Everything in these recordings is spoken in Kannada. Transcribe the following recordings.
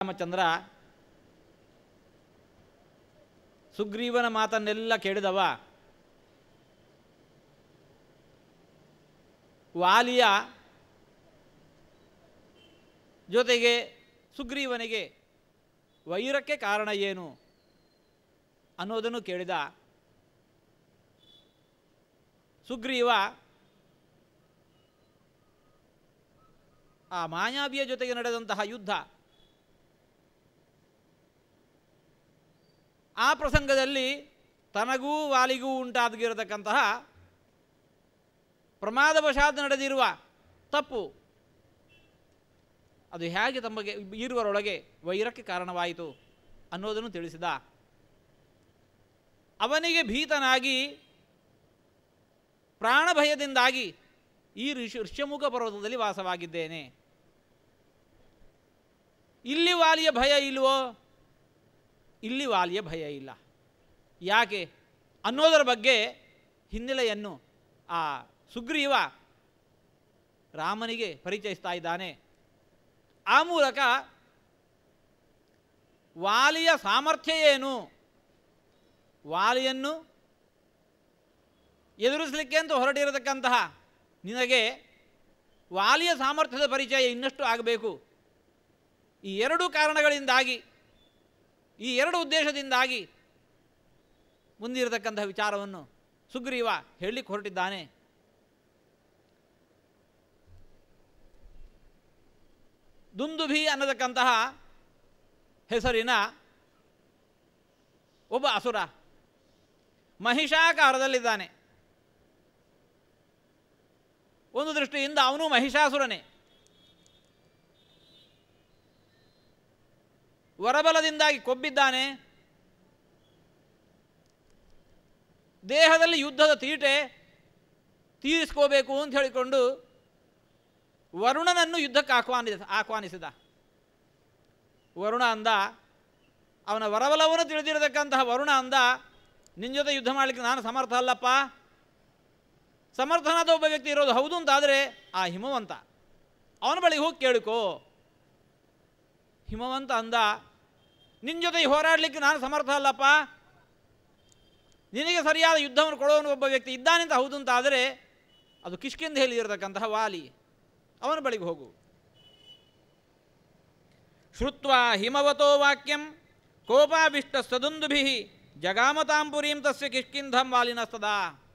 ಶ್ರೀರಾಮಚಂದ್ರ ಸುಗ್ರೀವನ ಮಾತನ್ನೆಲ್ಲ ಕೇಳಿದವ ವಾಲಿಯ ಜೊತೆಗೆ ಸುಗ್ರೀವನಿಗೆ ವೈರಕ್ಕೆ ಕಾರಣ ಏನು ಅನ್ನೋದನ್ನು ಕೇಳಿದ ಸುಗ್ರೀವ ಆ ಮಾಯಾವಿಯ ಜೊತೆಗೆ ನಡೆದಂತಹ ಯುದ್ಧ ಆ ಪ್ರಸಂಗದಲ್ಲಿ ತನಗೂ ವಾಲಿಗೂ ಉಂಟಾಗಿರತಕ್ಕಂತಹ ಪ್ರಮಾದವಶಾತ್ ನಡೆದಿರುವ ತಪ್ಪು ಅದು ಹೇಗೆ ತಮಗೆ ಇರುವರೊಳಗೆ ವೈರಕ್ಕೆ ಕಾರಣವಾಯಿತು ಅನ್ನೋದನ್ನು ತಿಳಿಸಿದ ಅವನಿಗೆ ಭೀತನಾಗಿ ಪ್ರಾಣ ಭಯದಿಂದಾಗಿ ಈ ಋಷಿ ಋಷ್ಯಮುಖ ಪರ್ವತದಲ್ಲಿ ವಾಸವಾಗಿದ್ದೇನೆ ಇಲ್ಲಿ ವಾಲಿಯ ಭಯ ಇಲ್ವೋ ಇಲ್ಲಿ ವಾಲಿಯ ಭಯ ಇಲ್ಲ ಯಾಕೆ ಅನ್ನೋದರ ಬಗ್ಗೆ ಹಿನ್ನೆಲೆಯನ್ನು ಆ ಸುಗ್ರೀವ ರಾಮನಿಗೆ ಪರಿಚಯಿಸ್ತಾ ಇದ್ದಾನೆ ಆ ಮೂಲಕ ವಾಲಿಯ ಸಾಮರ್ಥ್ಯ ಏನು ವಾಲಿಯನ್ನು ಎದುರಿಸಲಿಕ್ಕೆ ಅಂತ ಹೊರಟಿರತಕ್ಕಂತಹ ನಿನಗೆ ವಾಲಿಯ ಸಾಮರ್ಥ್ಯದ ಪರಿಚಯ ಇನ್ನಷ್ಟು ಆಗಬೇಕು ಈ ಎರಡು ಕಾರಣಗಳಿಂದಾಗಿ ಈ ಎರಡು ಉದ್ದೇಶದಿಂದಾಗಿ ಮುಂದಿರತಕ್ಕಂತಹ ವಿಚಾರವನ್ನು ಸುಗ್ರೀವ ಹೇಳಲಿಕ್ಕೆ ಹೊರಟಿದ್ದಾನೆ ದುಂದುಭಿ ಅನ್ನತಕ್ಕಂತಹ ಹೆಸರಿನ ಒಬ್ಬ ಅಸುರ ಮಹಿಷಾಕಾರದಲ್ಲಿದ್ದಾನೆ ಒಂದು ದೃಷ್ಟಿಯಿಂದ ಅವನು ಮಹಿಷಾಸುರನೇ ವರಬಲದಿಂದಾಗಿ ಕೊಬ್ಬಿದ್ದಾನೆ ದೇಹದಲ್ಲಿ ಯುದ್ಧದ ತೀಟೆ ತೀರಿಸ್ಕೋಬೇಕು ಅಂತ ಹೇಳಿಕೊಂಡು ವರುಣನನ್ನು ಯುದ್ಧಕ್ಕೆ ಆಹ್ವಾನಿಸ ಆಹ್ವಾನಿಸಿದ ವರುಣ ಅಂದ ಅವನ ವರಬಲವನ್ನು ತಿಳಿದಿರತಕ್ಕಂತಹ ವರುಣ ಅಂದ ನಿನ್ನ ಜೊತೆ ಯುದ್ಧ ಮಾಡಲಿಕ್ಕೆ ನಾನು ಸಮರ್ಥ ಅಲ್ಲಪ್ಪ ಸಮರ್ಥನಾದ ಒಬ್ಬ ವ್ಯಕ್ತಿ ಇರೋದು ಹೌದು ಅಂತಾದರೆ ಆ ಹಿಮವಂತ ಅವನ ಬಳಿಗೆ ಹೋಗಿ ಕೇಳಿಕೋ ಹಿಮವಂತ ಅಂದ ನಿನ್ನ ಜೊತೆ ಹೋರಾಡಲಿಕ್ಕೆ ನಾನು ಸಮರ್ಥ ಅಲ್ಲಪ್ಪ ನಿನಗೆ ಸರಿಯಾದ ಯುದ್ಧವನ್ನು ಕೊಡೋನು ಒಬ್ಬ ವ್ಯಕ್ತಿ ಇದ್ದಾನೆ ಅಂತ ಹೌದು ಅಂತಾದರೆ ಅದು ಕಿಷ್ಕಿಂಧೆಯಲ್ಲಿ ಇರತಕ್ಕಂತಹ ವಾಲಿ ಅವನ ಬಳಿಗೆ ಹೋಗು ಶ್ರುತ್ವ ಹಿಮವತೋ ವಾಕ್ಯಂ ಕೋಪಾಭಿಷ್ಟ ಸದುಂದುಭಿ ಜಗಾಮತಾಂಪುರೀಂ ತಸ್ಯ ಕಿಷ್ಕಿಂಧಂ ವಾಲಿನಸ್ತದ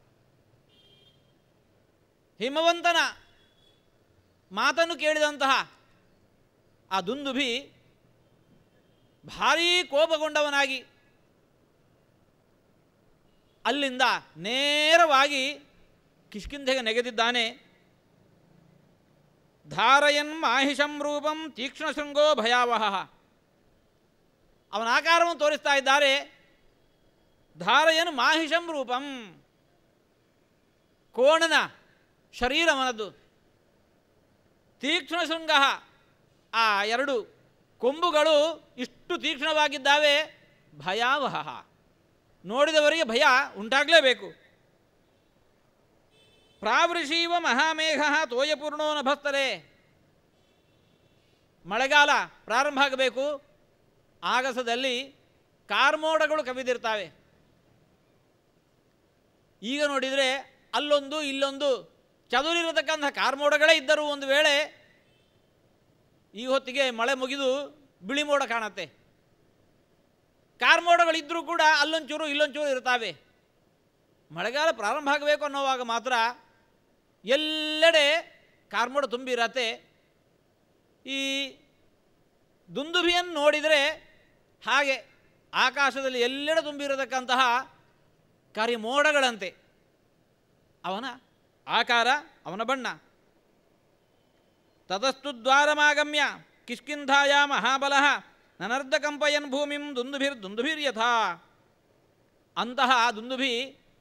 ಹಿಮವಂತನ ಮಾತನ್ನು ಕೇಳಿದಂತಹ ಆ ದುಂದುಭಿ ಭಾರೀ ಕೋಪಗೊಂಡವನಾಗಿ ಅಲ್ಲಿಂದ ನೇರವಾಗಿ ಕಿಷ್ಕಿಂಧೆಗೆ ನೆಗೆದಿದ್ದಾನೆ ಧಾರಯನ್ ಮಾಹಿಷಂ ರೂಪಂ ತೀಕ್ಷ್ಣ ಶೃಂಗೋ ಭಯಾವಹ ಅವನ ಆಕಾರವನ್ನು ತೋರಿಸ್ತಾ ಇದ್ದಾರೆ ಧಾರಯನ್ ಮಾಹಿಷಂ ರೂಪಂ ಕೋಣನ ಶರೀರವನದ್ದು ತೀಕ್ಷ್ಣ ಶೃಂಗ ಆ ಎರಡು ಕೊಂಬುಗಳು ಇಷ್ಟು ತೀಕ್ಷ್ಣವಾಗಿದ್ದಾವೆ ಭಯಾವಹ ನೋಡಿದವರಿಗೆ ಭಯ ಉಂಟಾಗಲೇಬೇಕು ಪ್ರಾವೃಷೀವ ಮಹಾಮೇಘ ತೋಯಪೂರ್ಣೋ ನಭಸ್ತರೆ ಮಳೆಗಾಲ ಪ್ರಾರಂಭ ಆಗಬೇಕು ಆಗಸದಲ್ಲಿ ಕಾರ್ಮೋಡಗಳು ಕವಿದಿರ್ತಾವೆ ಈಗ ನೋಡಿದರೆ ಅಲ್ಲೊಂದು ಇಲ್ಲೊಂದು ಚದುರಿರತಕ್ಕಂಥ ಕಾರ್ಮೋಡಗಳೇ ಇದ್ದರೂ ಒಂದು ವೇಳೆ ಈ ಹೊತ್ತಿಗೆ ಮಳೆ ಮುಗಿದು ಬಿಳಿ ಮೋಡ ಕಾಣುತ್ತೆ ಕಾರ್ಮೋಡಗಳಿದ್ದರೂ ಕೂಡ ಅಲ್ಲೊಂಚೂರು ಇಲ್ಲೊಂಚೂರು ಇರ್ತಾವೆ ಮಳೆಗಾಲ ಪ್ರಾರಂಭ ಆಗಬೇಕು ಅನ್ನೋವಾಗ ಮಾತ್ರ ಎಲ್ಲೆಡೆ ಕಾರ್ಮೋಡ ತುಂಬಿರತ್ತೆ ಈ ದುಂದುಭಿಯನ್ನು ನೋಡಿದರೆ ಹಾಗೆ ಆಕಾಶದಲ್ಲಿ ಎಲ್ಲೆಡೆ ತುಂಬಿರತಕ್ಕಂತಹ ಕರಿಮೋಡಗಳಂತೆ ಅವನ ಆಕಾರ ಅವನ ಬಣ್ಣ ತತಸ್ತು ದ್ವಾರಮಾಗಮ್ಯ ಕಿಷ್ಕಿಂಧಾಯ ಮಹಾಬಲ ನನರ್ಧ ಕಂಪಯನ್ ಭೂಮಿಂ ದುಂದುಭಿರ್ ದುಂದುಭಿರ್ಯಥಾ ಅಂತಹ ದುಂದುಭಿ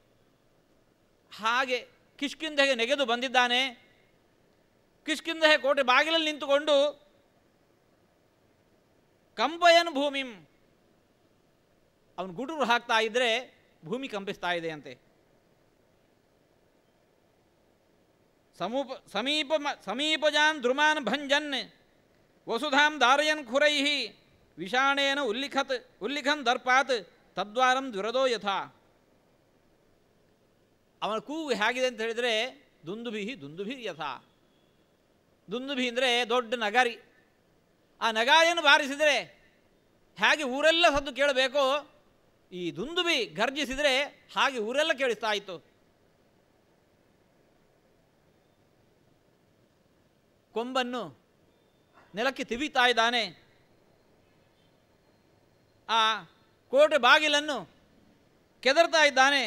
ಹಾಗೆ ಕಿಷ್ಕಿಂಧೆಗೆ ನೆಗೆದು ಬಂದಿದ್ದಾನೆ ಕಿಷ್ಕಿಂಧೆ ಕೋಟೆ ಬಾಗಿಲಲ್ಲಿ ನಿಂತುಕೊಂಡು ಕಂಪಯನ್ ಭೂಮಿಂ ಅವನು ಗುಡುರು ಹಾಕ್ತಾ ಇದ್ದರೆ ಭೂಮಿ ಕಂಪಿಸ್ತಾ ಇದೆ ಅಂತೆ ಸಮೂಪ ಸಮೀಪ ಸಮೀಪಜಾನ್ ಧ್ರುಮಾನ್ ಭಂಜನ್ ವಸುಧಾಂ ಧಾರಯನ್ ಖುರೈ ವಿಷಾಣೇನ ಉಲ್ಲಿಖತ್ ಉಲ್ಲಿಖನ್ ದರ್ಪಾತ್ ತದ್ವಾರಂ ದ್ವಿರದೋ ಯಥಾ ಅವನ ಕೂಗು ಹೇಗಿದೆ ಅಂತ ಹೇಳಿದರೆ ದುಂದುಭಿ ದುಂದುಭಿ ಯಥಾ ದುಂದುಭಿ ಅಂದರೆ ದೊಡ್ಡ ನಗಾರಿ ಆ ನಗಾರಿಯನ್ನು ಬಾರಿಸಿದರೆ ಹೇಗೆ ಊರೆಲ್ಲ ಸದ್ದು ಕೇಳಬೇಕೋ ಈ ದುಂದುಬಿ ಗರ್ಜಿಸಿದರೆ ಹಾಗೆ ಊರೆಲ್ಲ ಕೇಳಿಸ್ತಾ ಇತ್ತು ಕೊಂಬನ್ನು ನೆಲಕ್ಕೆ ತಿವಿತಾ ಇದ್ದಾನೆ ಆ ಕೋಟೆ ಬಾಗಿಲನ್ನು ಕೆದರ್ತಾ ಇದ್ದಾನೆ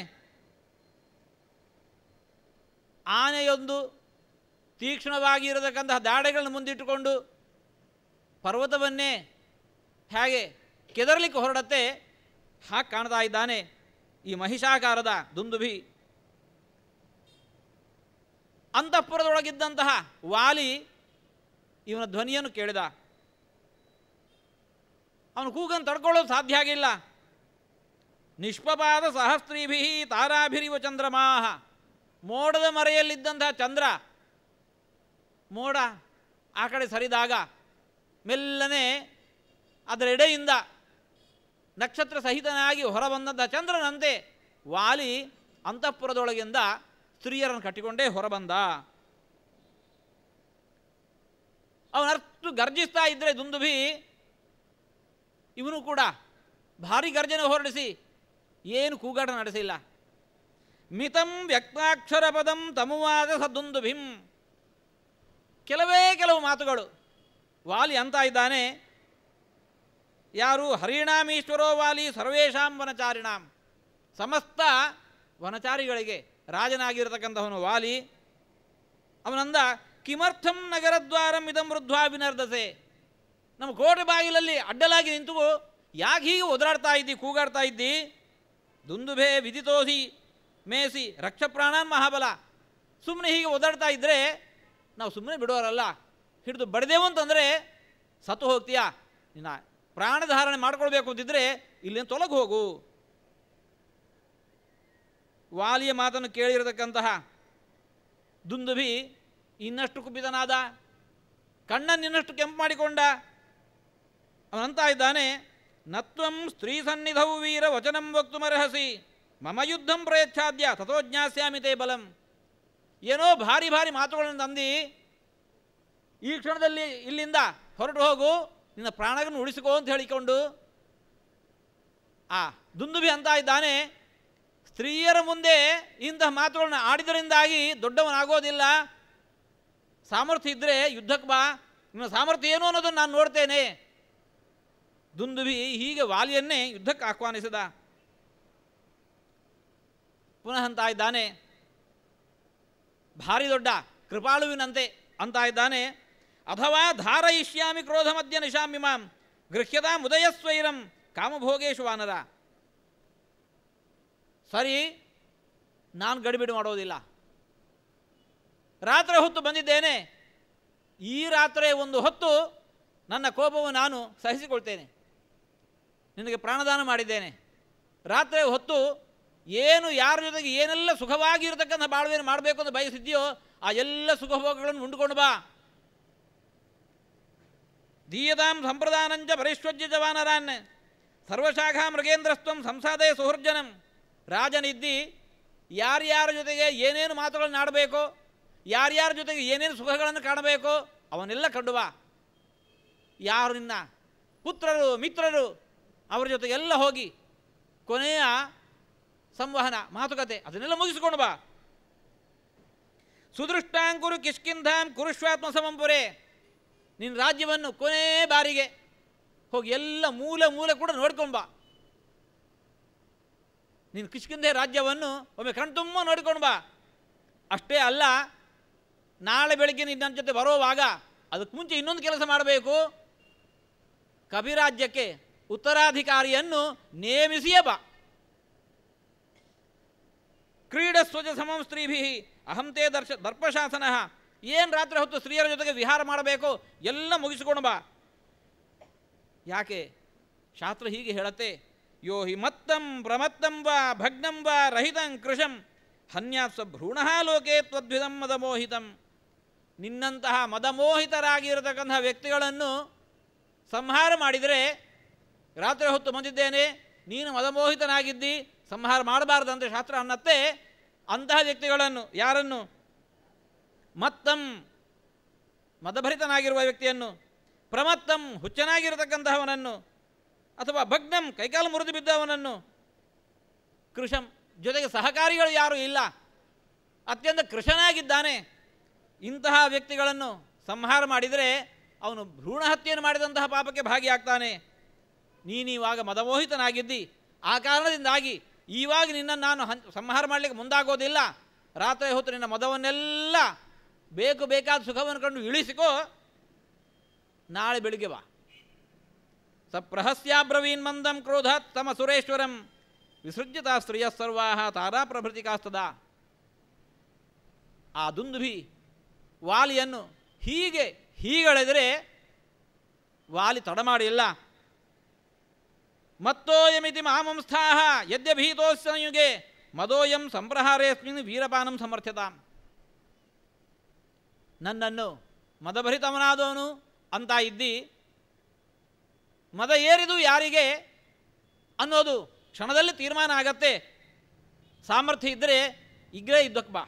ಆನೆಯೊಂದು ತೀಕ್ಷ್ಣವಾಗಿ ಇರತಕ್ಕಂತಹ ದಾಡೆಗಳನ್ನು ಮುಂದಿಟ್ಟುಕೊಂಡು ಪರ್ವತವನ್ನೇ ಹೇಗೆ ಕೆದರ್ಲಿಕ್ಕೆ ಹೊರಡತ್ತೆ ಹಾಗೆ ಕಾಣ್ತಾ ಇದ್ದಾನೆ ಈ ಮಹಿಷಾಕಾರದ ದುಂದುಭಿ ಅಂತಃಪುರದೊಳಗಿದ್ದಂತಹ ವಾಲಿ ಇವನ ಧ್ವನಿಯನ್ನು ಕೇಳಿದ ಅವನು ಕೂಗನ್ನು ತಡ್ಕೊಳ್ಳೋದು ಸಾಧ್ಯ ಆಗಿಲ್ಲ ನಿಷ್ಪಪಾದ ಸಹಸ್ತ್ರೀಭಿ ತಾರಾಭಿರಿವ ಚಂದ್ರಮಾಹ ಮೋಡದ ಮರೆಯಲ್ಲಿದ್ದಂತಹ ಚಂದ್ರ ಮೋಡ ಆ ಕಡೆ ಸರಿದಾಗ ಮೆಲ್ಲನೆ ಅದರೆಡೆಯಿಂದ ನಕ್ಷತ್ರ ಸಹಿತನಾಗಿ ಹೊರಬಂದಂಥ ಚಂದ್ರನಂತೆ ವಾಲಿ ಅಂತಃಪುರದೊಳಗಿಂದ ಸ್ತ್ರೀಯರನ್ನು ಕಟ್ಟಿಕೊಂಡೇ ಹೊರಬಂದ ಅವನರ್ತು ಗರ್ಜಿಸ್ತಾ ಇದ್ದರೆ ದುಂದುಭಿ ಇವನು ಕೂಡ ಭಾರಿ ಗರ್ಜನೆ ಹೊರಡಿಸಿ ಏನು ಕೂಗಾಟ ನಡೆಸಿಲ್ಲ ಮಿತಂ ವ್ಯಕ್ತಾಕ್ಷರ ಪದಂ ತಮುವಾದ ಸದುಂದುಭಿಂ ಕೆಲವೇ ಕೆಲವು ಮಾತುಗಳು ವಾಲಿ ಅಂತ ಇದ್ದಾನೆ ಯಾರು ಹರಿಣಾಮೀಶ್ವರೋ ವಾಲಿ ಸರ್ವೇಷಾಂ ವನಚಾರಿಣಾಂ ಸಮಸ್ತ ವನಚಾರಿಗಳಿಗೆ ರಾಜನಾಗಿರತಕ್ಕಂಥವನು ವಾಲಿ ಅವನಂದ ಕಿಮರ್ಥಂ ನಗರದ್ವಾರಂ ಇದಂ ವೃದ್ಧ್ವಾ ವಿನರ್ದಸೆ ನಮ್ಮ ಕೋಟೆ ಬಾಗಿಲಲ್ಲಿ ಅಡ್ಡಲಾಗಿ ನಿಂತು ಯಾಕೆ ಹೀಗೆ ಒದರಾಡ್ತಾ ಇದ್ದಿ ಕೂಗಾಡ್ತಾ ಇದ್ದಿ ದುಂದುಭೇ ವಿದಿತೋಸಿ ಮೇಸಿ ರಕ್ಷ ಪ್ರಾಣಾನ್ ಮಹಾಬಲ ಸುಮ್ಮನೆ ಹೀಗೆ ಒದಾಡ್ತಾ ಇದ್ದರೆ ನಾವು ಸುಮ್ಮನೆ ಬಿಡೋರಲ್ಲ ಹಿಡಿದು ಬಡಿದೆವು ಅಂತಂದರೆ ಸತ್ತು ಹೋಗ್ತೀಯಾ ನಿನ್ನ ಪ್ರಾಣಧಾರಣೆ ಮಾಡ್ಕೊಳ್ಬೇಕು ಅಂತಿದ್ರೆ ಇಲ್ಲಿಂದ ತೊಲಗು ಹೋಗು ವಾಲಿಯ ಮಾತನ್ನು ಕೇಳಿರತಕ್ಕಂತಹ ದುಂದುಭಿ ಇನ್ನಷ್ಟು ಕುಪಿತನಾದ ಕಣ್ಣನ್ನು ಇನ್ನಷ್ಟು ಕೆಂಪು ಮಾಡಿಕೊಂಡ ಅವನಂತ ಇದ್ದಾನೆ ನತ್ವಂ ಸ್ತ್ರೀ ಸನ್ನಿಧೌ ವೀರ ವಚನಂ ವಕ್ತುಮರ್ಹಸಿ ಮಮ ಯುದ್ಧಂ ಪ್ರಯಚ್ಛಾದ್ಯ ತಥೋ ಜ್ಞಾಸ್ಯಾಮಿ ತೇ ಬಲಂ ಏನೋ ಭಾರಿ ಭಾರಿ ಮಾತುಗಳನ್ನು ತಂದು ಈ ಕ್ಷಣದಲ್ಲಿ ಇಲ್ಲಿಂದ ಹೊರಟು ಹೋಗು ನಿನ್ನ ಪ್ರಾಣಗಳನ್ನು ಉಳಿಸಿಕೋ ಅಂತ ಹೇಳಿಕೊಂಡು ಆ ದುಂದುಬಿ ಅಂತ ಇದ್ದಾನೆ ಸ್ತ್ರೀಯರ ಮುಂದೆ ಇಂತಹ ಮಾತುಗಳನ್ನ ಆಡಿದರಿಂದಾಗಿ ದೊಡ್ಡವನಾಗೋದಿಲ್ಲ ಸಾಮರ್ಥ್ಯ ಇದ್ದರೆ ಯುದ್ಧಕ್ಕೆ ಬಾ ನಿಮ್ಮ ಸಾಮರ್ಥ್ಯ ಏನು ಅನ್ನೋದನ್ನು ನಾನು ನೋಡ್ತೇನೆ ದುಂದುಬಿ ಹೀಗೆ ವಾಲಿಯನ್ನೇ ಯುದ್ಧಕ್ಕೆ ಆಹ್ವಾನಿಸಿದ ಪುನಃ ಅಂತ ಇದ್ದಾನೆ ಭಾರಿ ದೊಡ್ಡ ಕೃಪಾಳುವಿನಂತೆ ಅಂತ ಇದ್ದಾನೆ ಅಥವಾ ಧಾರಯಿಷ್ಯಾಮಿ ಕ್ರೋಧ ಮಧ್ಯ ನಿಶಾಮಿಮಾಂ ಗೃಹ್ಯದ ಮುದಯಸ್ವೈರಂ ಕಾಮಭೋಗೇಶು ವಾನರ ಸರಿ ನಾನು ಗಡಿಬಿಡಿ ಮಾಡೋದಿಲ್ಲ ರಾತ್ರಿ ಹೊತ್ತು ಬಂದಿದ್ದೇನೆ ಈ ರಾತ್ರಿ ಒಂದು ಹೊತ್ತು ನನ್ನ ಕೋಪವು ನಾನು ಸಹಿಸಿಕೊಳ್ತೇನೆ ನಿನಗೆ ಪ್ರಾಣದಾನ ಮಾಡಿದ್ದೇನೆ ರಾತ್ರಿ ಹೊತ್ತು ಏನು ಯಾರ ಜೊತೆಗೆ ಏನೆಲ್ಲ ಸುಖವಾಗಿ ಇರತಕ್ಕಂಥ ಬಾಳ್ವೆಯನ್ನು ಮಾಡಬೇಕು ಅಂತ ಬಯಸಿದ್ಯೋ ಆ ಎಲ್ಲ ಸುಖಭೋಗಗಳನ್ನು ಉಂಡುಕೊಂಡು ಬಾ ದೀಯತಾಂ ಸಂಪ್ರದಾನಂಚ ಪರಿಶ್ವಜ್ಯ ಜವಾನರಾನ್ ಸರ್ವಶಾಖಾ ಮೃಗೇಂದ್ರಸ್ತ್ವಂ ಸಂಸಾದಯ ಸುಹೃರ್ಜನಂ ರಾಜನಿದ್ದಿ ಯಾರ್ಯಾರ ಜೊತೆಗೆ ಏನೇನು ಮಾತುಗಳನ್ನು ಆಡಬೇಕೋ ಯಾರ್ಯಾರ ಜೊತೆಗೆ ಏನೇನು ಸುಖಗಳನ್ನು ಕಾಣಬೇಕೋ ಅವನ್ನೆಲ್ಲ ಕಂಡು ಬಾ ಯಾರು ನಿನ್ನ ಪುತ್ರರು ಮಿತ್ರರು ಅವರ ಜೊತೆಗೆಲ್ಲ ಹೋಗಿ ಕೊನೆಯ ಸಂವಹನ ಮಾತುಕತೆ ಅದನ್ನೆಲ್ಲ ಮುಗಿಸಿಕೊಂಡು ಬಾ ಸುದೃಷ್ಟಾಂಕುರು ಕಿಷ್ಕಿಂಧಾಂ ಕುರುಶ್ವಾತ್ಮ ಸಮಂಪುರೆ ನಿನ್ನ ರಾಜ್ಯವನ್ನು ಕೊನೆ ಬಾರಿಗೆ ಹೋಗಿ ಎಲ್ಲ ಮೂಲ ಮೂಲೆ ಕೂಡ ನೋಡ್ಕೊಂಡು ಬಾ ನೀನು ಕಿಷ್ಕಿಂಧೆ ರಾಜ್ಯವನ್ನು ಒಮ್ಮೆ ಕಣ್ತುಂಬ ನೋಡ್ಕೊಂಡು ಬಾ ಅಷ್ಟೇ ಅಲ್ಲ ನಾಳೆ ಬೆಳಗ್ಗೆ ನೀನು ನನ್ನ ಜೊತೆ ಬರೋವಾಗ ಅದಕ್ಕೆ ಮುಂಚೆ ಇನ್ನೊಂದು ಕೆಲಸ ಮಾಡಬೇಕು ಕವಿರಾಜ್ಯಕ್ಕೆ ಉತ್ತರಾಧಿಕಾರಿಯನ್ನು ನೇಮಿಸಿಯೇ ಬಾ ಕ್ರೀಡಸ್ವಜ ಸಮಂ ಸ್ತ್ರೀಭಿ ಅಹಂತೆ ದರ್ಶ ದರ್ಪಶಾಸನ ಏನು ರಾತ್ರಿ ಹೊತ್ತು ಸ್ತ್ರೀಯರ ಜೊತೆಗೆ ವಿಹಾರ ಮಾಡಬೇಕು ಎಲ್ಲ ಮುಗಿಸಿಕೊಂಡು ಬಾ ಯಾಕೆ ಶಾಸ್ತ್ರ ಹೀಗೆ ಹೇಳತ್ತೆ ಯೋ ಹಿ ಮತ್ತಂ ಪ್ರಮತ್ತಂ ವಾ ಭಗ್ನಂ ವಾ ರಹಿತಂ ಕೃಶಂ ಹನ್ಯಾತ್ ಭ್ರೂಣ ಲೋಕೆ ತ್ವದ್ವಿಧಂ ಮದಮೋಹಿತಂ ನಿನ್ನಂತಹ ಮದಮೋಹಿತರಾಗಿರತಕ್ಕಂತಹ ವ್ಯಕ್ತಿಗಳನ್ನು ಸಂಹಾರ ಮಾಡಿದರೆ ರಾತ್ರಿ ಹೊತ್ತು ಬಂದಿದ್ದೇನೆ ನೀನು ಮದಮೋಹಿತನಾಗಿದ್ದಿ ಸಂಹಾರ ಮಾಡಬಾರ್ದಂತೆ ಶಾಸ್ತ್ರ ಅನ್ನತ್ತೆ ಅಂತಹ ವ್ಯಕ್ತಿಗಳನ್ನು ಯಾರನ್ನು ಮತ್ತಂ ಮದಭರಿತನಾಗಿರುವ ವ್ಯಕ್ತಿಯನ್ನು ಪ್ರಮತ್ತಂ ಹುಚ್ಚನಾಗಿರತಕ್ಕಂತಹವನನ್ನು ಅಥವಾ ಭಗ್ನಂ ಕೈಕಾಲು ಮುರಿದು ಬಿದ್ದವನನ್ನು ಕೃಷಂ ಜೊತೆಗೆ ಸಹಕಾರಿಗಳು ಯಾರೂ ಇಲ್ಲ ಅತ್ಯಂತ ಕೃಷನಾಗಿದ್ದಾನೆ ಇಂತಹ ವ್ಯಕ್ತಿಗಳನ್ನು ಸಂಹಾರ ಮಾಡಿದರೆ ಅವನು ಭ್ರೂಣ ಹತ್ಯೆಯನ್ನು ಮಾಡಿದಂತಹ ಪಾಪಕ್ಕೆ ಭಾಗಿಯಾಗ್ತಾನೆ ನೀನಿವಾಗ ಮದಮೋಹಿತನಾಗಿದ್ದಿ ಆ ಕಾರಣದಿಂದಾಗಿ ಇವಾಗ ನಿನ್ನನ್ನು ನಾನು ಹನ್ ಸಂಹಾರ ಮಾಡಲಿಕ್ಕೆ ಮುಂದಾಗೋದಿಲ್ಲ ರಾತ್ರಿ ಹೊತ್ತು ನಿನ್ನ ಮದವನ್ನೆಲ್ಲ ಬೇಕು ಬೇಕಾದ ಸುಖವನ್ನು ಕಂಡು ಇಳಿಸಿಕೋ ನಾಳೆ ಬೆಳಿಗ್ಗೆ ಬಾ ಸಪ್ರಹಸ್ಯಾಬ್ರವೀನ್ ಮಂದಂ ಕ್ರೋಧಾತ್ ತಮ ಸುರೇಶ್ವರಂ ವಿಸೃಜ್ಯತಾ ಸ್ತ್ರೀಯ ಸರ್ವಾಹ ತಾರಾ ಪ್ರಭೃತಿಕಾಸ್ತದ ಆ ದುಂದುಭಿ ವಾಲಿಯನ್ನು ಹೀಗೆ ಹೀಗಳೆದರೆ ವಾಲಿ ತಡಮಾಡಿಲ್ಲ ಮತ್ತೋಯಮಿತಿ ಮಾಮಂಸ್ಥಾಹ ಯದ್ಯಭೀತೋಸ್ಯುಗೆ ಮದೋಯಂ ಸಂಪ್ರಹಾರೇಸ್ಮಿನ್ ವೀರಪಾನಂ ಸಮರ್ಥ್ಯತಾಂ ನನ್ನನ್ನು ಮದಭರಿತವನಾದವನು ಅಂತ ಇದ್ದಿ ಮದ ಏರಿದು ಯಾರಿಗೆ ಅನ್ನೋದು ಕ್ಷಣದಲ್ಲಿ ತೀರ್ಮಾನ ಆಗತ್ತೆ ಸಾಮರ್ಥ್ಯ ಇದ್ದರೆ ಇಗ್ರೇ ಇದ್ದಕ್ಕೆ ಬಾ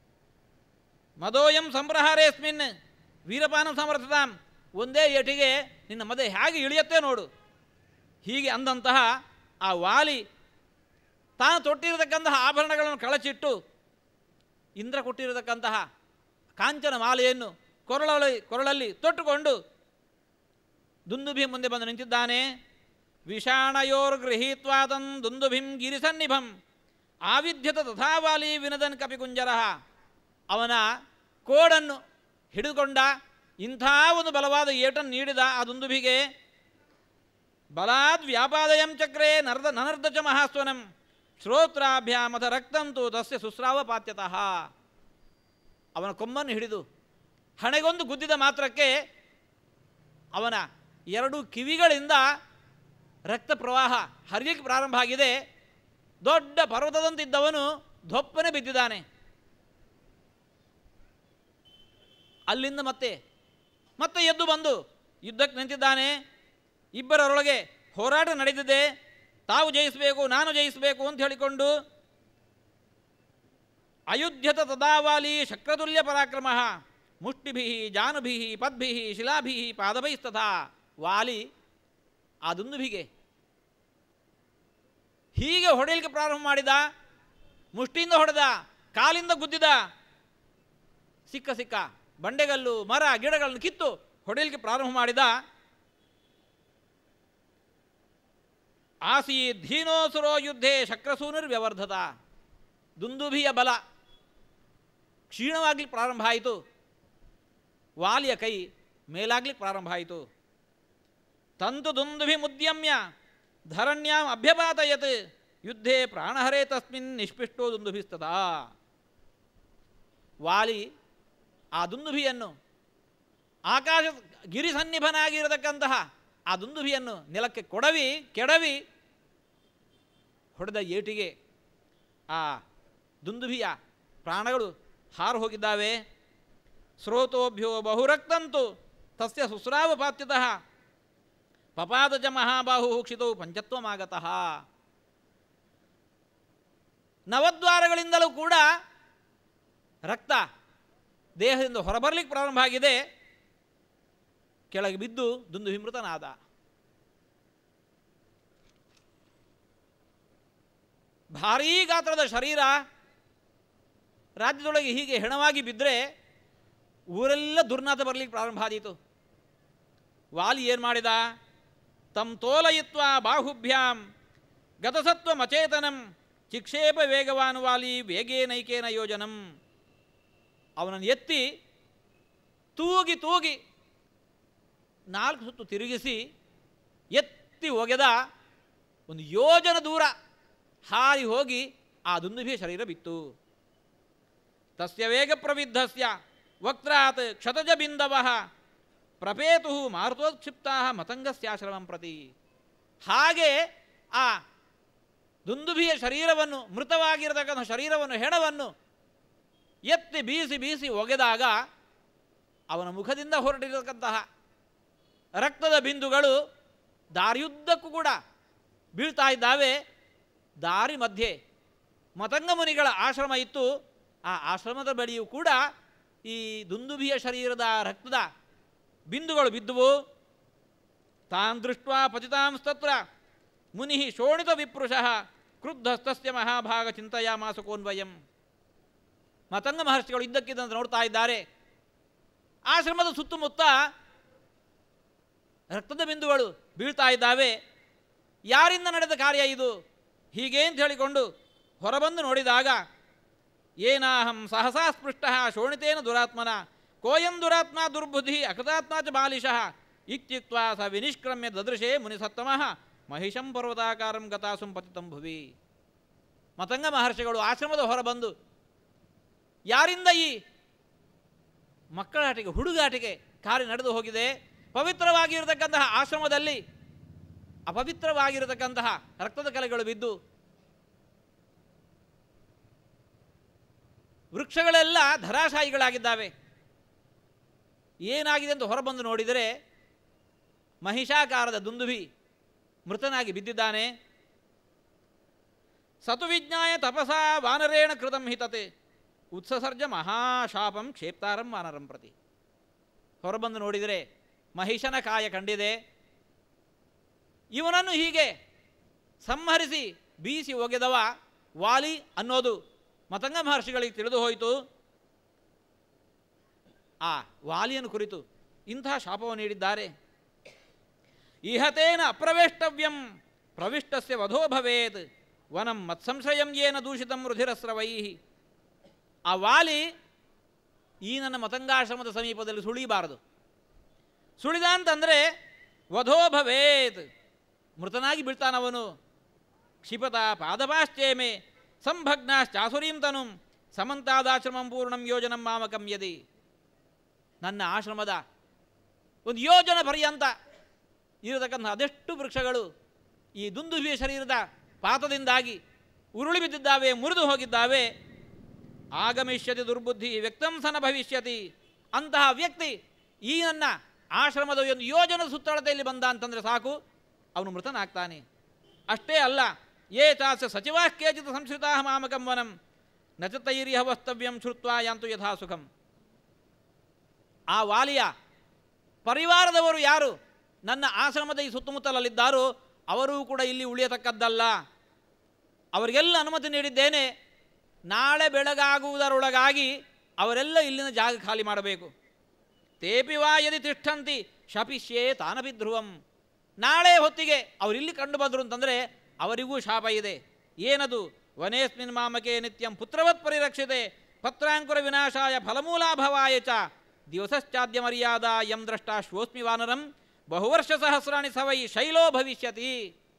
ಮದೋಯಂ ಸಂಪ್ರಹಾರೇಸ್ಮಿನ್ ವೀರಪಾನ ಸಮರ್ಥತಾಂ ಒಂದೇ ಏಟಿಗೆ ನಿನ್ನ ಮದ ಹೇಗೆ ಇಳಿಯತ್ತೆ ನೋಡು ಹೀಗೆ ಅಂದಂತಹ ಆ ವಾಲಿ ತಾನು ತೊಟ್ಟಿರತಕ್ಕಂತಹ ಆಭರಣಗಳನ್ನು ಕಳಚಿಟ್ಟು ಇಂದ್ರ ಕೊಟ್ಟಿರತಕ್ಕಂತಹ ಕಾಂಚನ ಮಾಲೆಯನ್ನು ಕೊರಳಲ್ಲಿ ಕೊರಳಲ್ಲಿ ತೊಟ್ಟುಕೊಂಡು ದುಂದುಭಿ ಮುಂದೆ ಬಂದು ನಿಂತಿದ್ದಾನೆ ವಿಷಾಣಯೋರ್ ಗೃಹೀತ್ವಾದನ್ ದುಂದುಭಿಂ ಗಿರಿಸನ್ನಿಭಂ ಆವಿಧ್ಯತ ತಥಾವಾಲಿ ವಿನದನ್ ಕಪಿಕುಂಜರ ಅವನ ಕೋಡನ್ನು ಹಿಡಿದುಕೊಂಡ ಇಂಥ ಒಂದು ಬಲವಾದ ಏಟನ್ನು ನೀಡಿದ ಆ ದುಂದುಭಿಗೆ ಬಲಾದ್ ವ್ಯಾಪಾದಯಂ ಚಕ್ರೇ ನರ್ದ ನನರ್ದ ಚ ಮಹಾಸ್ವನಂ ಶ್ರೋತ್ರಾಭ್ಯಾಮಥ ರಕ್ತಂತು ತಸ್ಯ ಸುಸ್ರಾವ ಪಾತ್ಯತಃ ಅವನ ಕೊಮ್ಮನ್ನು ಹಿಡಿದು ಹಣೆಗೊಂದು ಗುದ್ದಿದ ಮಾತ್ರಕ್ಕೆ ಅವನ ಎರಡು ಕಿವಿಗಳಿಂದ ರಕ್ತ ಪ್ರವಾಹ ಹರಿಯಕ್ಕೆ ಪ್ರಾರಂಭ ಆಗಿದೆ ದೊಡ್ಡ ಪರ್ವತದಂತಿದ್ದವನು ದೊಪ್ಪನೆ ಬಿದ್ದಿದ್ದಾನೆ ಅಲ್ಲಿಂದ ಮತ್ತೆ ಮತ್ತೆ ಎದ್ದು ಬಂದು ಯುದ್ಧಕ್ಕೆ ನಿಂತಿದ್ದಾನೆ ಇಬ್ಬರರೊಳಗೆ ಹೋರಾಟ ನಡೆದಿದೆ ತಾವು ಜಯಿಸಬೇಕು ನಾನು ಜಯಿಸಬೇಕು ಅಂತ ಹೇಳಿಕೊಂಡು ಅಯುಧ್ಯತ ತದಾವಾಲಿ ಶಕ್ರತುಲ್ಯ ಪರಾಕ್ರಮ ಮುಷ್ಟಿಭಿ ಜಾನುಭಿ ಪದ್ಭಿ ಶಿಲಾಭಿ ಪಾದಭೈಸ್ತಥಾ ವಾಲಿ ಆ ದುಂದುಭಿಗೆ ಹೀಗೆ ಹೊಡೆಯಲಿಕ್ಕೆ ಪ್ರಾರಂಭ ಮಾಡಿದ ಮುಷ್ಟಿಯಿಂದ ಹೊಡೆದ ಕಾಲಿಂದ ಗುದ್ದಿದ ಸಿಕ್ಕ ಸಿಕ್ಕ ಬಂಡೆಗಲ್ಲು ಮರ ಗಿಡಗಳನ್ನು ಕಿತ್ತು ಹೊಡೆಯಲಿಕ್ಕೆ ಪ್ರಾರಂಭ ಮಾಡಿದ ಆಸೀ ಧೀನೋಸುರೋ ಯುದ್ಧೇ ಶಕ್ರಸೂನಿರ್ವ್ಯವರ್ಧತ ದುಂದುಭಿಯ ಬಲ ಕ್ಷೀಣವಾಗ್ಲಿಕ್ಕೆ ಪ್ರಾರಂಭ ಆಯಿತು ವಾಲಿಯ ಕೈ ಮೇಲಾಗ್ಲಿಕ್ಕೆ ಪ್ರಾರಂಭ ಆಯಿತು ತಂತು ದುಂದುಭಿ ಮುದ್ಯಮ್ಯ ಧರಣ್ಯಾಂ ಅಭ್ಯಪಾತಯತ್ ಯುದ್ಧೇ ಪ್ರಾಣಹರೇ ತಸ್ಮಿನ್ ನಿಷ್ಪಿಷ್ಟೋ ದುಂದುಭಿಸ್ತದಾ ವಾಲಿ ಆ ದುಂದುಭಿಯನ್ನು ಆಕಾಶ ಗಿರಿ ಸನ್ನಿಭನಾಗಿರತಕ್ಕಂತಹ ಆ ದುಂದುಭಿಯನ್ನು ನೆಲಕ್ಕೆ ಕೊಡವಿ ಕೆಡವಿ ಹೊಡೆದ ಏಟಿಗೆ ಆ ದುಂದುಭಿಯ ಪ್ರಾಣಗಳು ಹಾರು ಹೋಗಿದ್ದಾವೆ ಸ್ರೋತೋಭ್ಯೋ ಬಹುರಕ್ತಂತು ತಸ್ಯ ಸುಸ್ರಾವ ಪಾತ್ಯತಃ ಪಪಾದಜ ಮಹಾಬಾಹು ಕ್ಷಿತವು ಪಂಚತ್ವಮಾಗತಃ ನವದ್ವಾರಗಳಿಂದಲೂ ಕೂಡ ರಕ್ತ ದೇಹದಿಂದ ಹೊರಬರಲಿಕ್ಕೆ ಪ್ರಾರಂಭ ಆಗಿದೆ ಕೆಳಗೆ ಬಿದ್ದು ದುಂದು ವಿಮೃತನಾದ ಭಾರೀ ಗಾತ್ರದ ಶರೀರ ರಾಜ್ಯದೊಳಗೆ ಹೀಗೆ ಹೆಣವಾಗಿ ಬಿದ್ದರೆ ಊರೆಲ್ಲ ದುರ್ನಾತ ಬರಲಿಕ್ಕೆ ಪ್ರಾರಂಭ ಆದೀತು ವಾಲಿ ಏನು ಮಾಡಿದ ತಂ ತೋಲಯಿತ್ವ ಬಾಹುಭ್ಯಾಂ ಗತಸತ್ವ ಮಚೇತನಂ ಚಿಕ್ಷೇಪ ವೇಗವಾನ್ ವಾಲಿ ವೇಗೇನೈಕೇನ ಯೋಜನಂ ಅವನನ್ನು ಎತ್ತಿ ತೂಗಿ ತೂಗಿ ನಾಲ್ಕು ಸುತ್ತು ತಿರುಗಿಸಿ ಎತ್ತಿ ಒಗೆದ ಒಂದು ಯೋಜನ ದೂರ ಹಾರಿ ಹೋಗಿ ಆ ದುಂದುಭಿಯ ಶರೀರ ಬಿತ್ತು ತಸ್ಯ ವೇಗ ಪ್ರವಿದ್ಧಸ್ಯ ವಕ್ರಾತ್ ಕ್ಷತಜ ಬಿಂದವ ಪ್ರಪೇತು ಮಾರುತೋತ್ಕ್ಷಿಪ್ತಾ ಮತಂಗಸ್ಯಾಶ್ರಮಂ ಪ್ರತಿ ಹಾಗೆ ಆ ದುಂದುಭಿಯ ಶರೀರವನ್ನು ಮೃತವಾಗಿರತಕ್ಕಂಥ ಶರೀರವನ್ನು ಹೆಣವನ್ನು ಎತ್ತಿ ಬೀಸಿ ಬೀಸಿ ಒಗೆದಾಗ ಅವನ ಮುಖದಿಂದ ಹೊರಟಿರತಕ್ಕಂತಹ ರಕ್ತದ ಬಿಂದುಗಳು ದಾರಿಯುದ್ದಕ್ಕೂ ಕೂಡ ಬೀಳ್ತಾ ಇದ್ದಾವೆ ದಾರಿ ಮಧ್ಯೆ ಮತಂಗ ಮುನಿಗಳ ಆಶ್ರಮ ಇತ್ತು ಆ ಆಶ್ರಮದ ಬಳಿಯೂ ಕೂಡ ಈ ದುಂದುಭಿಯ ಶರೀರದ ರಕ್ತದ ಬಿಂದುಗಳು ಬಿದ್ದುವು ತಾನ್ ದೃಷ್ಟ ಪತಿತಾಂಸ್ತತ್ರ ಮುನಿ ಶೋಣಿತ ವಿಪೃಷಃ ಕ್ರುದ್ಧಸ್ತಸ್ಯ ಮಹಾಭಾಗ ಚಿಂತೆಯಾಮಾಸ ಕೋನ್ವಯಂ ಮತಂಗ ಮಹರ್ಷಿಗಳು ಇದ್ದಕ್ಕಿದ್ದಂತೆ ನೋಡ್ತಾ ಇದ್ದಾರೆ ಆಶ್ರಮದ ಸುತ್ತಮುತ್ತ ರಕ್ತದ ಬಿಂದುಗಳು ಬೀಳ್ತಾ ಇದ್ದಾವೆ ಯಾರಿಂದ ನಡೆದ ಕಾರ್ಯ ಇದು ಹೀಗೆ ಅಂತ ಹೇಳಿಕೊಂಡು ಹೊರಬಂದು ನೋಡಿದಾಗ ಏನಾಹಂ ಸಹಸಾ ಸ್ಪೃಷ್ಟ ಶೋಣಿತೇನ ದುರಾತ್ಮನ ಕೋಯಂ ದುರಾತ್ಮ ದುರ್ಬುದ್ಧಿ ಅಕೃತಾತ್ಮ ಚ ಬಾಲಿಶಃ ಇತ್ಯುಕ್ತ ಸ ವಿನಿಷ್ಕ್ರಮ್ಯ ದದೃಶೇ ಮುನಿಸತ್ತಮಃ ಮಹಿಷಂ ಪರ್ವತಾಕಾರಂ ಗತಾಸುಂ ಪತಿತಂ ಭುವಿ ಮತಂಗ ಮಹರ್ಷಿಗಳು ಆಶ್ರಮದ ಹೊರಬಂದು ಯಾರಿಂದ ಈ ಮಕ್ಕಳಾಟಿಕೆ ಹುಡುಗಾಟಿಕೆ ಕಾರ್ಯ ನಡೆದು ಹೋಗಿದೆ ಪವಿತ್ರವಾಗಿರತಕ್ಕಂತಹ ಆಶ್ರಮದಲ್ಲಿ ಅಪವಿತ್ರವಾಗಿರತಕ್ಕಂತಹ ರಕ್ತದ ಕಲೆಗಳು ಬಿದ್ದು ವೃಕ್ಷಗಳೆಲ್ಲ ಧರಾಶಾಯಿಗಳಾಗಿದ್ದಾವೆ ಏನಾಗಿದೆ ಅಂತ ಹೊರಬಂದು ನೋಡಿದರೆ ಮಹಿಷಾಕಾರದ ದುಂದುಭಿ ಮೃತನಾಗಿ ಬಿದ್ದಿದ್ದಾನೆ ಸತು ವಿಜ್ಞಾಯ ತಪಸಾ ವಾನರೇಣ ಕೃತಂ ಹಿತತೆ ಉತ್ಸಸರ್ಜ ಮಹಾಶಾಪಂ ಕ್ಷೇಪ್ತಾರಂ ವಾನರಂ ಪ್ರತಿ ಹೊರಬಂದು ನೋಡಿದರೆ ಮಹಿಷನ ಕಾಯ ಕಂಡಿದೆ ಇವನನ್ನು ಹೀಗೆ ಸಂಹರಿಸಿ ಬೀಸಿ ಒಗೆದವ ವಾಲಿ ಅನ್ನೋದು ಮತಂಗ ಮಹರ್ಷಿಗಳಿಗೆ ತಿಳಿದು ಹೋಯಿತು ಆ ವಾಲಿಯನ್ನು ಕುರಿತು ಇಂತಹ ಶಾಪವನ್ನು ನೀಡಿದ್ದಾರೆ ಇಹತೇನ ಅಪ್ರವೇಷ್ಟವ್ಯಂ ಪ್ರವಿಷ್ಟಸ್ಯ ವಧೋ ಭವೇತ್ ವನಂ ಮತ್ಸಂಶಯಂ ಯೇನ ದೂಷಿತಂ ರುಧಿರಸ್ರವೈ ಆ ವಾಲಿ ಈ ನನ್ನ ಮತಂಗಾಶ್ರಮದ ಸಮೀಪದಲ್ಲಿ ಸುಳಿಬಾರದು ಸುಳಿದ ಅಂತಂದರೆ ವಧೋ ಭವೇತ್ ಮೃತನಾಗಿ ಬೀಳ್ತಾನವನು ಕ್ಷಿಪತ ಪಾದಪಾಶ್ಚೇಮೆ ಸಂಭಗ್ನಾಶ್ಚಾಸುರೀಂ ತನುಂ ಸಮಂತಾದಾಶ್ರಮಂ ಪೂರ್ಣಂ ಯೋಜನಂ ಮಾಮಕಂ ಯದಿ ನನ್ನ ಆಶ್ರಮದ ಒಂದು ಯೋಜನ ಪರ್ಯಂತ ಇರತಕ್ಕಂಥ ಅದೆಷ್ಟು ವೃಕ್ಷಗಳು ಈ ದುಂದುಭಿಯ ಶರೀರದ ಪಾತದಿಂದಾಗಿ ಉರುಳಿ ಬಿದ್ದಿದ್ದಾವೆ ಮುರಿದು ಹೋಗಿದ್ದಾವೆ ಆಗಮಿಷ್ಯತಿ ದುರ್ಬುದ್ಧಿ ವ್ಯಕ್ತಂಸನ ಭವಿಷ್ಯತಿ ಅಂತಹ ವ್ಯಕ್ತಿ ಈ ನನ್ನ ಆಶ್ರಮದ ಒಂದು ಯೋಜನ ಸುತ್ತಳತೆಯಲ್ಲಿ ಬಂದ ಅಂತಂದರೆ ಸಾಕು ಅವನು ಮೃತನಾಗ್ತಾನೆ ಅಷ್ಟೇ ಅಲ್ಲ ಯೇ ಚಾಸ ಸಚಿವಾ ಕೇಚಿತ ಸಂಸ್ಕೃತಾ ಮಾಮಕಂ ವನಂ ನ ಚ ತೈರಿಹ ವಸ್ತವ್ಯಂ ಶ್ರುತ್ವ ಯಾಂತು ಯಥಾ ಸುಖಂ ಆ ವಾಲಿಯ ಪರಿವಾರದವರು ಯಾರು ನನ್ನ ಆಶ್ರಮದ ಈ ಸುತ್ತಮುತ್ತಲಲ್ಲಿದ್ದಾರೋ ಅವರೂ ಕೂಡ ಇಲ್ಲಿ ಉಳಿಯತಕ್ಕದ್ದಲ್ಲ ಅವರಿಗೆಲ್ಲ ಅನುಮತಿ ನೀಡಿದ್ದೇನೆ ನಾಳೆ ಬೆಳಗಾಗುವುದರೊಳಗಾಗಿ ಅವರೆಲ್ಲ ಇಲ್ಲಿನ ಜಾಗ ಖಾಲಿ ಮಾಡಬೇಕು ತೇಪಿ ವಾ ಯದಿ ತಿಷ್ಠಂತಿ ಶಪಿಷ್ಯೇ ತಾನಪಿ ಧ್ರುವಂ ನಾಳೆ ಹೊತ್ತಿಗೆ ಅವರಿಲ್ಲಿ ಕಂಡು ಬಂದರು ಅಂತಂದರೆ ಅವರಿಗೂ ಶಾಪ ಇದೆ ಏನದು ವನೇಸ್ಮಿನ್ ಮಾಮಕೆ ನಿತ್ಯಂ ಪುತ್ರವತ್ ಪರಿರಕ್ಷಿತೆ ಪತ್ರಾಂಕುರ ವಿನಾಶಾಯ ಫಲಮೂಲಾಭವಾಯ ಚ ದಿವಸಶ್ಚಾದ್ಯ ಮರ್ಯಾದ ಯಂ ದ್ರಷ್ಟ ಶ್ವೋಸ್ಮಿ ವಾನರಂ ಬಹುವರ್ಷ ಸಹಸ್ರಾಣಿ ಸವೈ ಶೈಲೋ ಭವಿಷ್ಯತಿ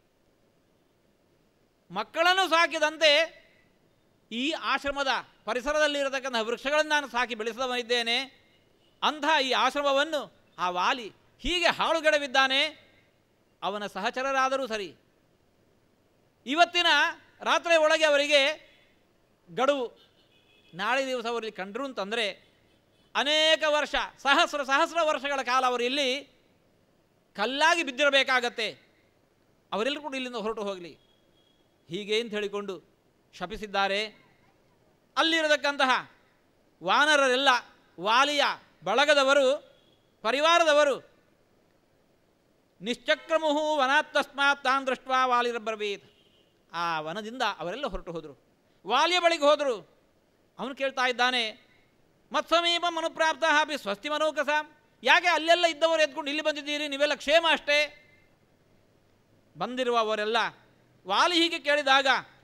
ಮಕ್ಕಳನ್ನು ಸಾಕಿದಂತೆ ಈ ಆಶ್ರಮದ ಪರಿಸರದಲ್ಲಿರತಕ್ಕಂಥ ವೃಕ್ಷಗಳನ್ನು ನಾನು ಸಾಕಿ ಬೆಳೆಸದವನಿದ್ದೇನೆ ಅಂಥ ಈ ಆಶ್ರಮವನ್ನು ಆ ವಾಲಿ ಹೀಗೆ ಹಾಳುಗೆಡವಿದ್ದಾನೆ ಅವನ ಸಹಚರರಾದರೂ ಸರಿ ಇವತ್ತಿನ ರಾತ್ರಿ ಒಳಗೆ ಅವರಿಗೆ ಗಡುವು ನಾಳೆ ದಿವಸ ಅವರಲ್ಲಿ ಕಂಡರು ಅಂತಂದರೆ ಅನೇಕ ವರ್ಷ ಸಹಸ್ರ ಸಹಸ್ರ ವರ್ಷಗಳ ಕಾಲ ಅವರು ಇಲ್ಲಿ ಕಲ್ಲಾಗಿ ಬಿದ್ದಿರಬೇಕಾಗತ್ತೆ ಅವರೆಲ್ಲರೂ ಕೂಡ ಇಲ್ಲಿಂದ ಹೊರಟು ಹೋಗಲಿ ಹೀಗೆ ಅಂತ ಹೇಳಿಕೊಂಡು ಶಪಿಸಿದ್ದಾರೆ ಅಲ್ಲಿರತಕ್ಕಂತಹ ವಾನರರೆಲ್ಲ ವಾಲಿಯ ಬಳಗದವರು ಪರಿವಾರದವರು ನಿಶ್ಚಕ್ರಮುಹು ವನಾತ್ತಸ್ಮಾತ್ ತಾನ್ ದೃಷ್ಟ ವಾಲಿರಬ್ಬರ್ವೀತ್ ಆ ವನದಿಂದ ಅವರೆಲ್ಲ ಹೊರಟು ಹೋದರು ವಾಲಿಯ ಬಳಿಗೆ ಹೋದರು ಅವನು ಕೇಳ್ತಾ ಇದ್ದಾನೆ ಮತ್ಸಮೀಪ ಮನುಪ್ರಾಪ್ತ ಅಪಿ ಸ್ವಸ್ತಿ ಮನೋಕಸ ಯಾಕೆ ಅಲ್ಲೆಲ್ಲ ಇದ್ದವರು ಎದ್ಕೊಂಡು ಇಲ್ಲಿ ಬಂದಿದ್ದೀರಿ ನೀವೆಲ್ಲ ಕ್ಷೇಮ ಅಷ್ಟೇ ಬಂದಿರುವವರೆಲ್ಲ ವಾಲಿ ಹೀಗೆ ಕೇಳಿದಾಗ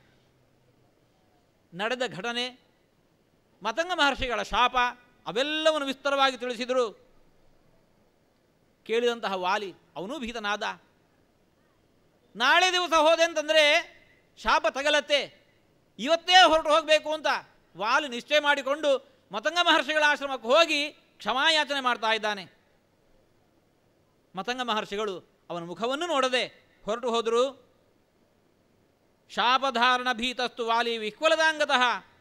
ನಡೆದ ಘಟನೆ ಮತಂಗ ಮಹರ್ಷಿಗಳ ಶಾಪ ಅವೆಲ್ಲವನ್ನು ವಿಸ್ತಾರವಾಗಿ ತಿಳಿಸಿದರು ಕೇಳಿದಂತಹ ವಾಲಿ ಅವನೂ ಭೀತನಾದ ನಾಳೆ ದಿವಸ ಹೋದೆ ಅಂತಂದರೆ ಶಾಪ ತಗಲತ್ತೆ ಇವತ್ತೇ ಹೊರಟು ಹೋಗಬೇಕು ಅಂತ ವಾಲಿ ನಿಶ್ಚಯ ಮಾಡಿಕೊಂಡು ಮತಂಗ ಮಹರ್ಷಿಗಳ ಆಶ್ರಮಕ್ಕೆ ಹೋಗಿ ಕ್ಷಮಾಯಾಚನೆ ಮಾಡ್ತಾ ಇದ್ದಾನೆ ಮತಂಗ ಮಹರ್ಷಿಗಳು ಅವನ ಮುಖವನ್ನು ನೋಡದೆ ಹೊರಟು ಹೋದರು ಶಾಪಧಾರಣ ಭೀತಸ್ತು ವಾಲಿ ವಿಹ್ವಲದಾಂಗತಃ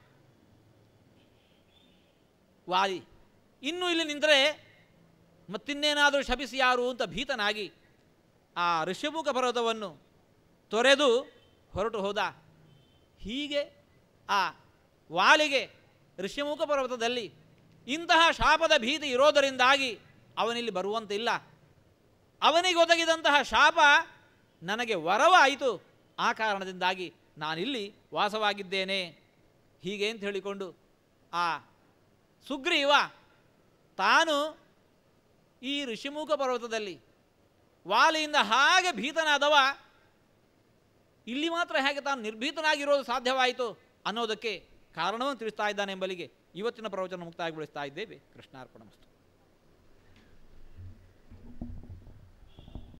ವಾಲಿ ಇನ್ನೂ ಇಲ್ಲಿ ನಿಂತರೆ ಮತ್ತಿನ್ನೇನಾದರೂ ಶಪಿಸಿ ಯಾರು ಅಂತ ಭೀತನಾಗಿ ಆ ಋಷಭುಖ ಪರ್ವತವನ್ನು ತೊರೆದು ಹೊರಟು ಹೋದ ಹೀಗೆ ಆ ವಾಲಿಗೆ ಋಷ್ಯಮುಖ ಪರ್ವತದಲ್ಲಿ ಇಂತಹ ಶಾಪದ ಭೀತಿ ಇರೋದರಿಂದಾಗಿ ಅವನಿಲ್ಲಿ ಬರುವಂತಿಲ್ಲ ಅವನಿಗೆ ಒದಗಿದಂತಹ ಶಾಪ ನನಗೆ ವರವಾಯಿತು ಆ ಕಾರಣದಿಂದಾಗಿ ನಾನಿಲ್ಲಿ ವಾಸವಾಗಿದ್ದೇನೆ ಹೀಗೆ ಅಂತ ಹೇಳಿಕೊಂಡು ಆ ಸುಗ್ರೀವ ತಾನು ಈ ಋಷಿಮುಖ ಪರ್ವತದಲ್ಲಿ ವಾಲಿಯಿಂದ ಹಾಗೆ ಭೀತನಾದವ ಇಲ್ಲಿ ಮಾತ್ರ ಹೇಗೆ ತಾನು ನಿರ್ಭೀತನಾಗಿರೋದು ಸಾಧ್ಯವಾಯಿತು ಅನ್ನೋದಕ್ಕೆ ಕಾರಣವನ್ನು ತಿಳಿಸ್ತಾ ಇದ್ದಾನೆ ಎಂಬಲಿಗೆ ಇವತ್ತಿನ ಪ್ರವಚನ ಮುಕ್ತಾಯಗೊಳಿಸ್ತಾ ಇದ್ದೇವೆ ಕೃಷ್ಣಾರ್ಪಣ ಮಸ್ತು